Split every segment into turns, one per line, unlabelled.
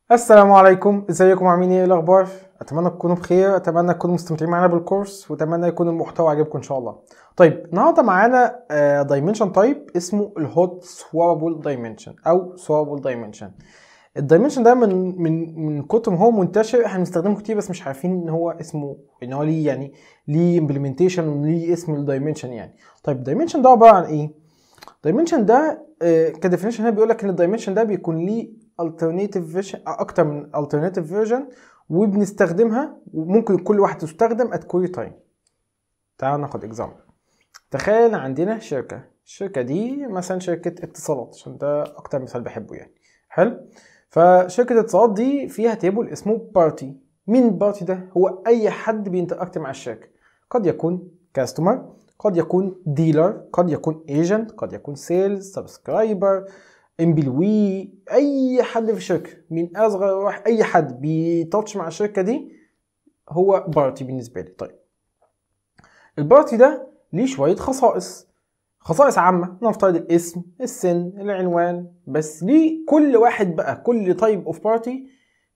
السلام عليكم ازيكم عاملين ايه الاخبار اتمنى تكونوا بخير اتمنى تكونوا مستمتعين معانا بالكورس واتمنى يكون المحتوى عجبكم ان شاء الله طيب النهارده معانا دايمنشن تايب اسمه الهوت سوابل دايمنشن او سوابل دايمنشن الدايمنشن ده من من من كتر ما هو منتشر احنا بنستخدمه كتير بس مش عارفين ان هو اسمه ان هو ليه يعني ليه امبلمنتيشن وليه اسم الدايمنشن يعني طيب الدايمنشن ده عباره عن ايه الدايمنشن ده كديفينيشن هنا بيقول لك ان الدايمنشن ده بيكون ليه alternative version اكتر من alternative version وبنستخدمها وممكن كل واحده تستخدم at كل تايم تعال ناخد اكزامبل تخيل عندنا شركه الشركه دي مثلا شركه اتصالات عشان ده اكتر مثال بحبه يعني حلو فشركه الاتصالات دي فيها تيبل اسمه بارتي مين البارتي ده هو اي حد بينتراكت مع الشركه قد يكون كاستمر قد يكون ديلر قد يكون ايجنت قد يكون سيلز سبسكرايبر امبلوي اي حد في الشركه من اصغر واحد اي حد بيتاتش مع الشركه دي هو بارتي بالنسبه لي طيب البارتي ده ليه شويه خصائص خصائص عامة نفترض الاسم السن العنوان بس ليه كل واحد بقى كل تايب اوف بارتي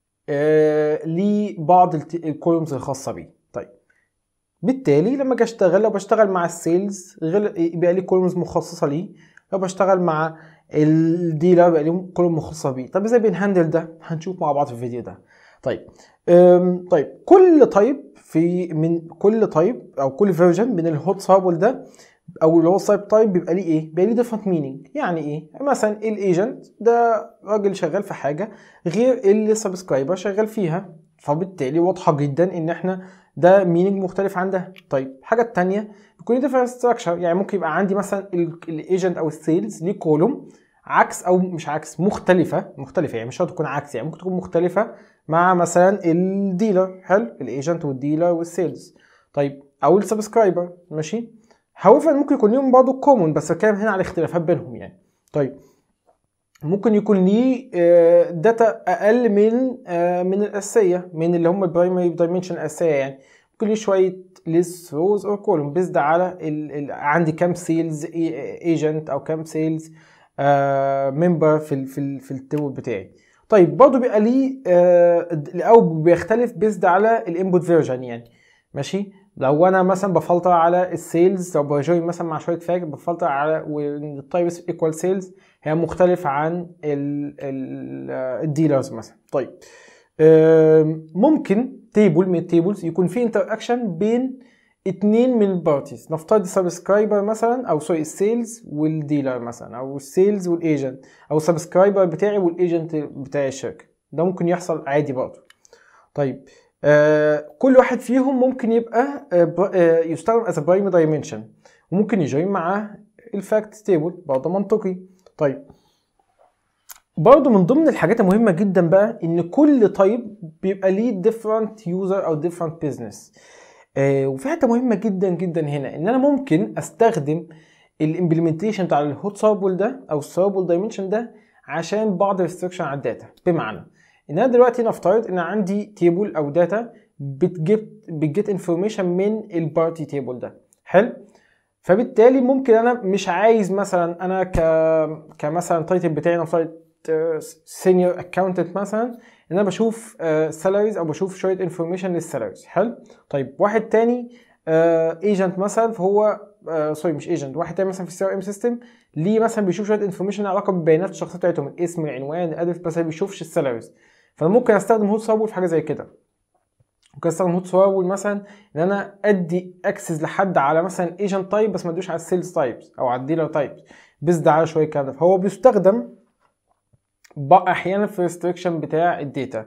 ليه بعض الكولومز الخاصة بيه طيب بالتالي لما اجي اشتغل لو بشتغل مع السيلز يبقى لي كولومز مخصصة ليه لو بشتغل مع الديلر بقى ليهم كولوم مخصصة بيه طب ازاي بنهندل ده هنشوف مع بعض في الفيديو ده طيب طيب كل تايب في من كل تايب او كل فيرجن من الهوت سابل ده او اللي هو السايب تايب بيبقى ليه ايه؟ بيبقى ليه ديفرنت مينينج يعني ايه؟ مثلا الايجنت ده راجل شغال في حاجه غير اللي السبسكرايبر شغال فيها فبالتالي واضحه جدا ان احنا ده مينينج مختلف عن ده طيب الحاجه الثانيه بيكون ليه ديفرنت ستراكشر يعني ممكن يبقى عندي مثلا الايجنت او السيلز ليه كولوم عكس او مش عكس مختلفه مختلفه يعني مش شرط تكون عكس يعني ممكن تكون مختلفه مع مثلا الديلر حلو الايجنت والديلر والسيلز طيب او السبسكرايبر ماشي هاويفر ممكن يكون ليهم برضه كومون بس بتكلم هنا على الاختلافات بينهم يعني طيب ممكن يكون ليه داتا اقل من من الاساسيه من اللي هم البرايمري دايمنشن الاساسيه يعني ممكن ليه شويه ليس روز اور كولوم بيزد على ال ال عندي كام سيلز ايجنت او كام سيلز ممبر في ال في ال في التيبل بتاعي طيب برضه بيبقى ليه او بيختلف بيزد على الانبوت فيرجن يعني ماشي لو انا مثلا بفلتر على السيلز لو بجوين مثلا مع شويه فاج بفلتر على والتايبس ايكوال سيلز هي مختلف عن الديلرز مثلا طيب ممكن تيبل من التيبلز يكون في انتر اكشن بين اتنين من البارتيز نفترض السبسكرايبر مثلا او سوري السيلز والديلر مثلا او السيلز والايجنت او السبسكرايبر بتاعي والايجنت بتاع الشركه ده ممكن يحصل عادي برضه طيب آه كل واحد فيهم ممكن يبقى آه آه يستخدم as a primary dimension وممكن يجوين معاه الفاكت تيبل برضه منطقي طيب برضه من ضمن الحاجات المهمة جدا بقى ان كل تايب بيبقى ليه different user او different business آه وفي حته مهمه جدا جدا هنا ان انا ممكن استخدم الامبلمنتيشن بتاع الهوت سابل ده او السابل دايمنشن ده عشان بعض الريستريكشن على الداتا بمعنى ان انا دلوقتي نفترض ان عندي تيبل او داتا بتجيب بتجيت انفورميشن من البارتي تيبل ده حلو فبالتالي ممكن انا مش عايز مثلا انا ك كمثلا تايتل بتاعي نفترض سينيور اكاونتنت مثلا ان انا بشوف سالاريز او بشوف شويه انفورميشن للسالاريز حلو طيب واحد تاني ايجنت مثلا فهو سوري مش ايجنت واحد تاني مثلا في السي ار ام سيستم ليه مثلا بيشوف شويه انفورميشن علاقه بالبيانات الشخصيه بتاعتهم الاسم العنوان الادرس بس ما بيشوفش السالاريز فانا ممكن استخدم هوت سابول في حاجه زي كده ممكن استخدم هوت سابول مثلا ان انا ادي اكسس لحد على مثلا ايجنت تايب بس ما ادوش على السيلز تايبس او على الديلر تايبس بيزد على شويه الكلام ده فهو بيستخدم بقى احيانا في الريستريكشن بتاع الداتا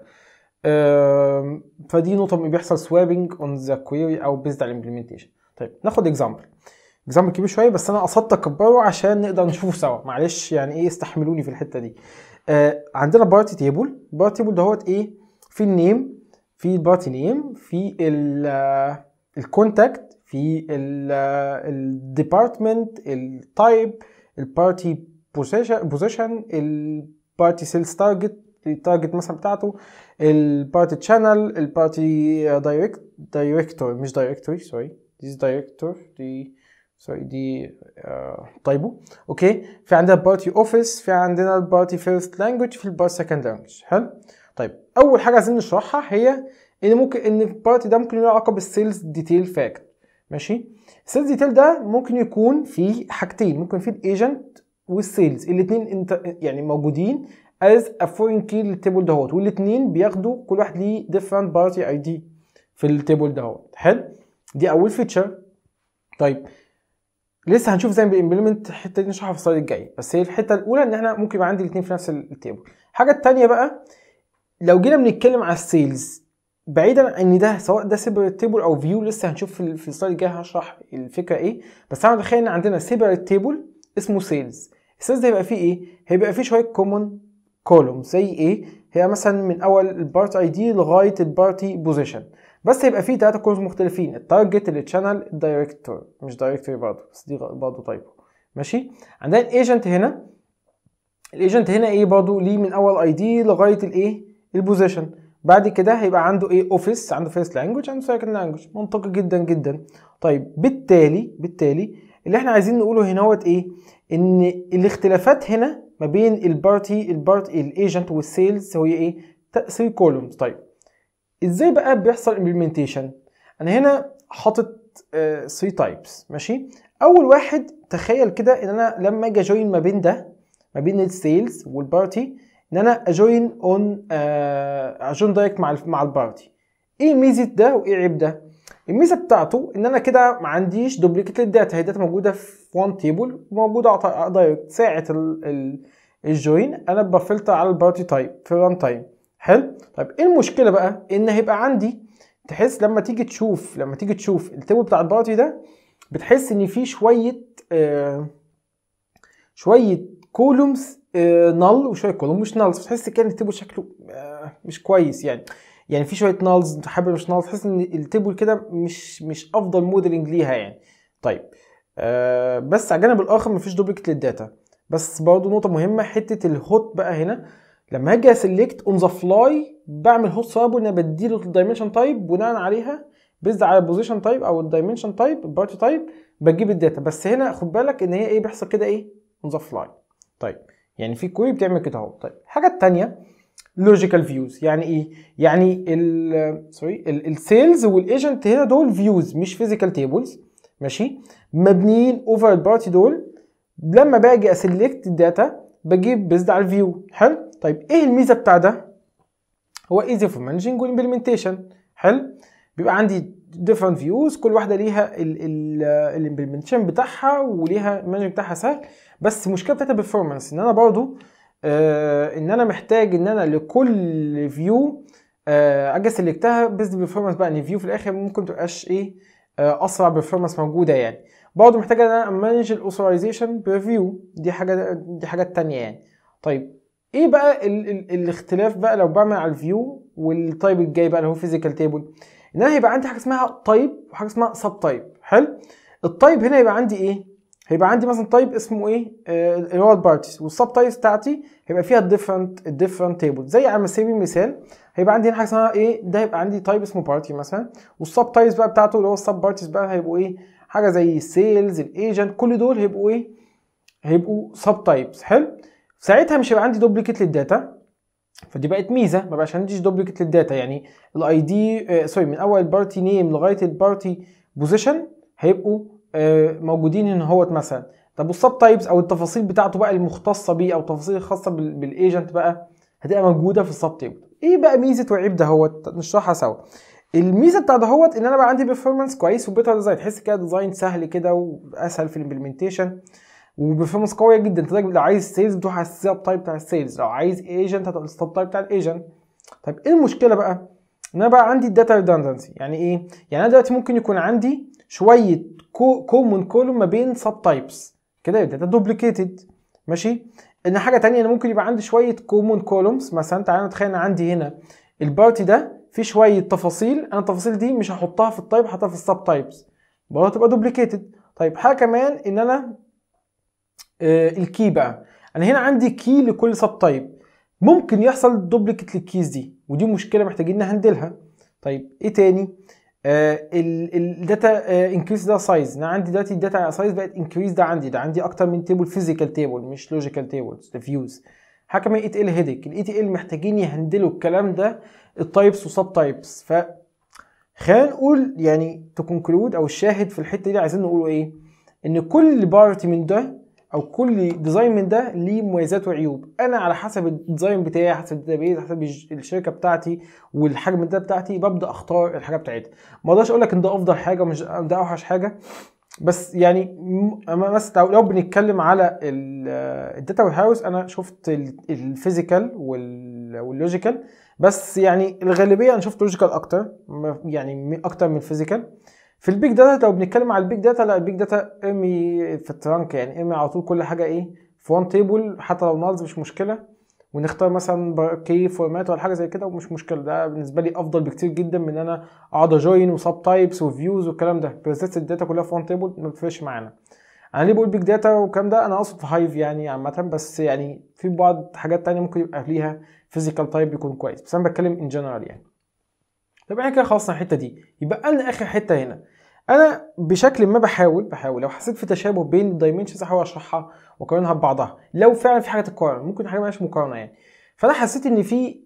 فدي نقطه بيحصل سوابنج اون ذا كويري او بيزد على الامبلمنتيشن طيب ناخد اكزامبل اكزامبل كبير شويه بس انا قصدت اكبره عشان نقدر نشوفه سوا معلش يعني ايه استحملوني في الحته دي آه عندنا بارتي تيبل البارتي تيبل دهوت ايه في النيم في البارتي نيم في الكونتاكت في الديبارتمنت التايب البارتي بوزيشن البارتي سيلز تارجت التارجت مثلا بتاعته البارتي شانل البارتي دايركت دايركتور مش دايركتوري سوري دي دايركتور دي سوري دي آه طيبه اوكي في عندنا بارتي اوفيس في عندنا البارتي فيرست لانجوج في البارتي سكند لانجوج حلو طيب اول حاجه عايزين نشرحها هي ان ممكن ان البارتي ده ممكن له علاقه بالسيلز ديتيل فاكت ماشي السيلز ديتيل ده ممكن يكون فيه حاجتين ممكن فيه الايجنت والسيلز الاثنين انت يعني موجودين از ا فورين كي للتيبل دهوت والاثنين بياخدوا كل واحد ليه ديفرنت بارتي اي دي في التيبل دهوت حلو دي اول فيتشر طيب لسه هنشوف ازاي بنمبلمنت الحته دي نشرحها في السلايد الجاي بس هي الحته الاولى ان احنا ممكن يبقى عندي الاثنين في نفس التيبل الحاجه الثانيه بقى لو جينا بنتكلم على السيلز بعيدا ان ده سواء ده سيبريت تيبل او فيو لسه هنشوف في في السلايد الجاي هشرح الفكره ايه بس انا متخيل ان عندنا سيبريت تيبل اسمه سيلز السيلز ده هيبقى فيه ايه هيبقى فيه شويه كومون كولوم زي ايه هي مثلا من اول البارت اي دي لغايه البارتي بوزيشن بس هيبقى فيه ثلاثه كولومز مختلفين التارجت التشانل الدايركتور مش دايركتوري برضه بس دي برضه تايبو ماشي عندنا الايجنت هنا الايجنت هنا ايه برضه ليه من اول اي دي لغايه الايه البوزيشن بعد كده هيبقى عنده ايه اوفيس عنده فيرست لانجوج عنده سكند لانجوج منطقي جدا جدا طيب بالتالي بالتالي اللي احنا عايزين نقوله هنا هو ايه ان الاختلافات هنا ما بين البارتي البارت الايجنت والسيلز هي ايه 3 كولومز طيب ازاي بقى بيحصل امبلمنتيشن انا هنا حاطط 3 تايبس ماشي اول واحد تخيل كده ان انا لما اجي اجوين ما بين ده ما بين السيلز والبارتي ان انا اجوين اون اجوين دايركت مع مع البارتي ايه ميزه ده وايه عيب ده الميزه بتاعته ان انا كده ما عنديش دوبليكيت للداتا هي الداتا موجوده في وان تيبل موجوده دايركت ساعه الجوين انا بفلتر على البارتي تايب في ران تايم حلو طيب ايه المشكله بقى ان هيبقى عندي تحس لما تيجي تشوف لما تيجي تشوف التيبل بتاع البارتي ده بتحس ان في شويه آه شويه كولومز آه نل وشويه كولوم مش نلز بتحس كان التيبل شكله آه مش كويس يعني يعني في شويه نالز حابب مش نالز تحس ان التيبل كده مش مش افضل موديلنج ليها يعني طيب آه بس على الجانب الاخر مفيش دوبليكت للداتا بس برضه نقطه مهمه حته الهوت بقى هنا لما هاجي اسلكت اون ذا فلاي بعمل هوت سواب ان بديله الدايمنشن تايب بناء عليها بيزد على البوزيشن تايب او الدايمنشن تايب البارتي تايب بجيب الداتا بس هنا خد بالك ان هي ايه بيحصل كده ايه اون ذا فلاي طيب يعني في كويري بتعمل كده اهو طيب الحاجه الثانيه لوجيكال فيوز يعني ايه يعني ال سوري السيلز والايجنت هنا دول فيوز مش فيزيكال تيبلز ماشي مبنيين اوفر البارتي دول لما باجي اسلكت الداتا بجيب بيزد على الفيو حلو طيب ايه الميزه بتاع ده هو ايزي فور مانجنج والامبلمنتيشن حلو بيبقى عندي different فيوز كل واحده ليها الامبلمنتيشن بتاعها وليها المانجنج بتاعها سهل بس المشكله بتاعتها performance ان انا برضو آه ان انا محتاج ان انا لكل فيو آه اجي سلكتها بيزد بيرفورمانس بقى ان فيو في الاخر ممكن تبقاش ايه آه اسرع بيرفورمانس موجوده يعني برضه محتاج ان انا امانج الاوثرايزيشن بريفيو دي حاجه دي حاجات تانية يعني طيب ايه بقى ال ال الاختلاف بقى لو بعمل على الفيو والتايب الجاي بقى اللي هو فيزيكال تيبل ان انا هيبقى عندي حاجه اسمها تايب وحاجه اسمها سب تايب حلو التايب هنا يبقى عندي ايه هيبقى عندي مثلا تايب اسمه ايه آه اللي هو البارتيز والسب تايبس بتاعتي هيبقى فيها الديفرنت الديفرنت تيبل زي على سبيل المثال هيبقى عندي هنا حاجه اسمها ايه ده هيبقى عندي تايب اسمه بارتي مثلا والسب تايبس بقى بتاعته اللي هو السب بارتيز بقى هيبقوا ايه حاجه زي السيلز الايجنت كل دول هيبقوا ايه هيبقوا سب تايبس حلو ساعتها مش هيبقى عندي دوبليكيت للداتا فدي بقت ميزه ما بقاش عنديش دوبليكيت للداتا يعني الاي دي آه سوري من اول البارتي نيم لغايه البارتي بوزيشن هيبقوا آه موجودين هنا اهوت مثلا طب والسب تايبس او التفاصيل بتاعته بقى المختصه بيه او التفاصيل الخاصه بالايجنت بقى هتبقى موجوده في السب تيبل ايه بقى ميزه وعيب دهوت نشرحها سوا الميزه بتاع دهوت ان انا بقى عندي بيرفورمانس كويس وبيتر ديزاين تحس كده ديزاين سهل كده واسهل في الامبلمنتيشن وبرفورمانس قويه جدا تلاقي لو عايز سيلز بتروح على السب تايب بتاع السيلز لو عايز ايجنت هتبقى السب تايب بتاع الايجنت طيب ايه المشكله بقى ان انا بقى عندي الداتا ريدندنسي يعني ايه يعني انا دلوقتي ممكن يكون عندي شويه كومون كولوم ما بين سب تايبس كده يبقى الداتا دوبليكيتد ماشي ان حاجه تانية انا ممكن يبقى عندي شويه كومون كولومز مثلا تعالى نتخيل ان عندي هنا البارتي ده فيه شويه تفاصيل انا التفاصيل دي مش هحطها في التايب هحطها في السب تايبس برضه هتبقى دوبليكيتد طيب حاجه كمان ان انا آه الكي بقى انا هنا عندي كي لكل سب تايب ممكن يحصل دوبليكيت للكيز دي ودي مشكله محتاجين نهندلها طيب ايه تاني الداتا انكريز ده سايز انا عندي دلوقتي الداتا سايز بقت انكريز ده عندي ده عندي اكتر من تيبل فيزيكال تيبل مش لوجيكال تيبلز فيوز حاجه كمان اي تي ال هيدك الاي تي ال محتاجين يهندلوا الكلام ده التايبس وسب تايبس ف خلينا نقول يعني تكونكلود او الشاهد في الحته دي عايزين نقوله ايه ان كل بارتي من ده او كل ديزاين من ده ليه مميزات وعيوب انا على حسب الديزاين بتاعي حسب الداتابيز حسب الشركه بتاعتي والحجم ده بتاعتي ببدا اختار الحاجه بتاعتها ما اقدرش اقول لك ان ده افضل حاجه ومش ده اوحش حاجه بس يعني بس لو بنتكلم على الداتا وير هاوس انا شفت الفيزيكال واللوجيكال بس يعني الغالبيه انا شفت لوجيكال اكتر يعني اكتر من فيزيكال في البيج داتا لو بنتكلم على البيج داتا لا البيج داتا ارمي في الترانك يعني ارمي على طول كل حاجه ايه في وان تيبل حتى لو نالز مش مشكله ونختار مثلا كي فورمات ولا حاجه زي كده ومش مشكله ده بالنسبه لي افضل بكتير جدا من ان انا اقعد اجوين وسب تايبس وفيوز والكلام ده بالذات الداتا كلها في وان تيبل ما بتفرقش معانا انا ليه بقول بيج داتا والكلام ده انا اقصد في هايف يعني عامه بس يعني في بعض حاجات تانية ممكن يبقى ليها فيزيكال تايب يكون كويس بس انا بتكلم ان جنرال يعني طب احنا كده خلصنا الحته دي يبقى انا اخر حته هنا انا بشكل ما بحاول بحاول لو حسيت في تشابه بين الدايمنشنز احاول اشرحها واقارنها ببعضها لو فعلا في حاجه تقارن ممكن حاجه مالهاش مقارنه يعني فانا حسيت ان في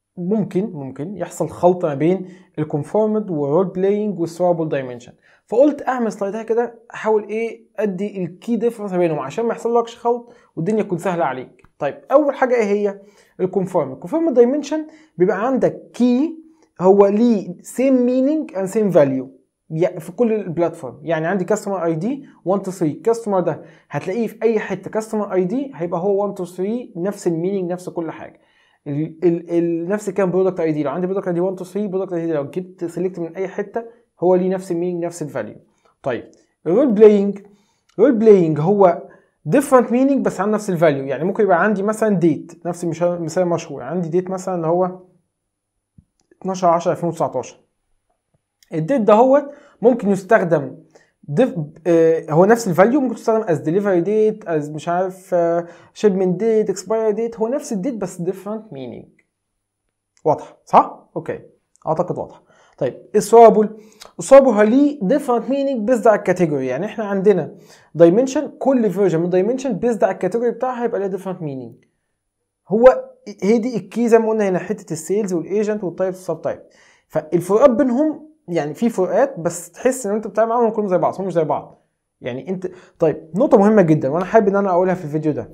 ممكن ممكن يحصل خلط ما بين الكونفورمد والرول بلاينج والسوابل دايمنشن فقلت اعمل سلايدها كده احاول ايه ادي الكي ديفرنس بينهم عشان ما يحصلكش خلط والدنيا تكون سهله عليك طيب اول حاجه ايه هي الكونفورم الكونفورم دايمنشن بيبقى عندك كي هو ليه سيم مينينج اند سيم فاليو في كل البلاتفورم يعني عندي كاستمر اي دي 1 تو 3 كاستمر ده هتلاقيه في اي حته كاستمر اي دي هيبقى هو 1 تو 3 نفس المينينج نفس كل حاجه ال ال ال نفس الكلام برودكت اي دي لو عندي برودكت اي دي 1 تو 3 برودكت اي دي لو جبت سيلكت من اي حته هو ليه نفس المينينج نفس الفاليو طيب الرول بلاينج رول بلاينج هو ديفرنت مينينج بس عن نفس الفاليو يعني ممكن يبقى عندي مثلا ديت نفس المثال مشهور عندي ديت مثلا اللي هو 12 10 2019 الديت ده هو ممكن يستخدم دف... آه هو نفس الفاليو ممكن تستخدم از ديليفري ديت از مش عارف شيبمنت ديت اكسباير ديت هو نفس الديت بس ديفرنت مينينج واضحه صح اوكي اعتقد واضحه طيب السوابل السوابل هو ليه ديفرنت مينينج بيزد على الكاتيجوري يعني احنا عندنا دايمنشن كل فيرجن من دايمنشن بيزد على الكاتيجوري بتاعها هيبقى ليها ديفرنت مينينج هو هي دي الكي زي ما قلنا هنا حته السيلز والايجنت والتايب والسب تايب فالفروقات بينهم يعني في فروقات بس تحس ان انت بتتعامل معاهم كلهم زي بعض هم مش زي بعض يعني انت طيب نقطه مهمه جدا وانا حابب ان انا اقولها في الفيديو ده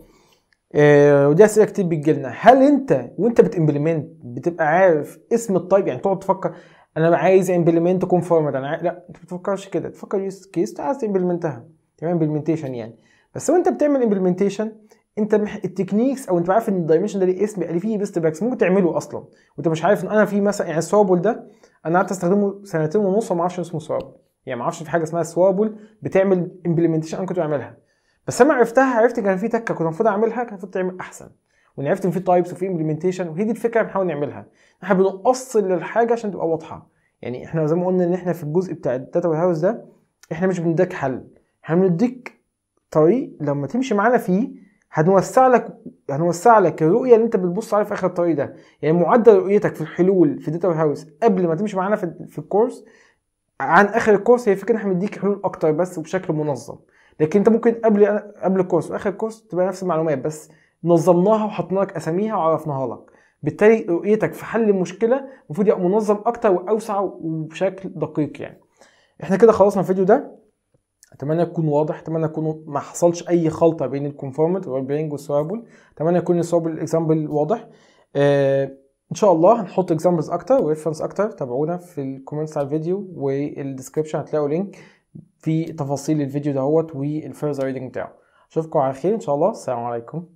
آه ودي اسئله كتير بتجي لنا هل انت وانت بتمبلمنت بتبقى عارف اسم التايب يعني تقعد تفكر انا عايز امبلمنت كونفورمد انا عايز... لا انت ما بتفكرش كده تفكر يوز كيس عايز تمبلمنتها تعمل امبلمنتيشن يعني بس وانت بتعمل امبلمنتيشن انت مح... التكنيكس او انت عارف ان الدايمنشن ده ليه اسم بيبقى فيه بيست باكس ممكن تعمله اصلا وانت مش عارف ان انا في مثلا يعني السوابل ده انا قعدت استخدمه سنتين ونص وما اعرفش اسمه سوابل يعني ما اعرفش في حاجه اسمها سوابل بتعمل امبلمنتيشن انا كنت بعملها بس لما عرفتها عرفت كان في تكه كنت المفروض اعملها كان المفروض تعمل احسن وان عرفت ان في تايبس وفي امبلمنتيشن وهي دي الفكره اللي بنحاول نعملها احنا بنقصر للحاجه عشان تبقى واضحه يعني احنا زي ما قلنا ان احنا في الجزء بتاع الداتا وير هاوس ده احنا مش بنديك حل احنا بنديك طريق لما تمشي معانا فيه هنوسع لك هنوسع لك الرؤيه اللي انت بتبص عليها في اخر الطريق ده يعني معدل رؤيتك في الحلول في الداتا وير هاوس قبل ما تمشي معانا في, في الكورس عن اخر الكورس هي فكره احنا بنديك حلول اكتر بس وبشكل منظم لكن انت ممكن قبل قبل الكورس واخر الكورس تبقى نفس المعلومات بس نظمناها وحطينا لك اساميها وعرفناها لك بالتالي رؤيتك في حل المشكله المفروض يبقى منظم اكتر واوسع وبشكل دقيق يعني احنا كده خلصنا الفيديو ده اتمنى يكون واضح اتمنى يكون ما حصلش اي خلطه بين الكونفورمد والبرينج والسوابل اتمنى يكون السوابل الاكزامبل واضح آه ان شاء الله هنحط اكزامبلز اكتر وريفرنس اكتر تابعونا في الكومنتس على الفيديو والديسكربشن هتلاقوا لينك في تفاصيل الفيديو دهوت والفيرذر ريدنج بتاعه اشوفكم على خير ان شاء الله السلام عليكم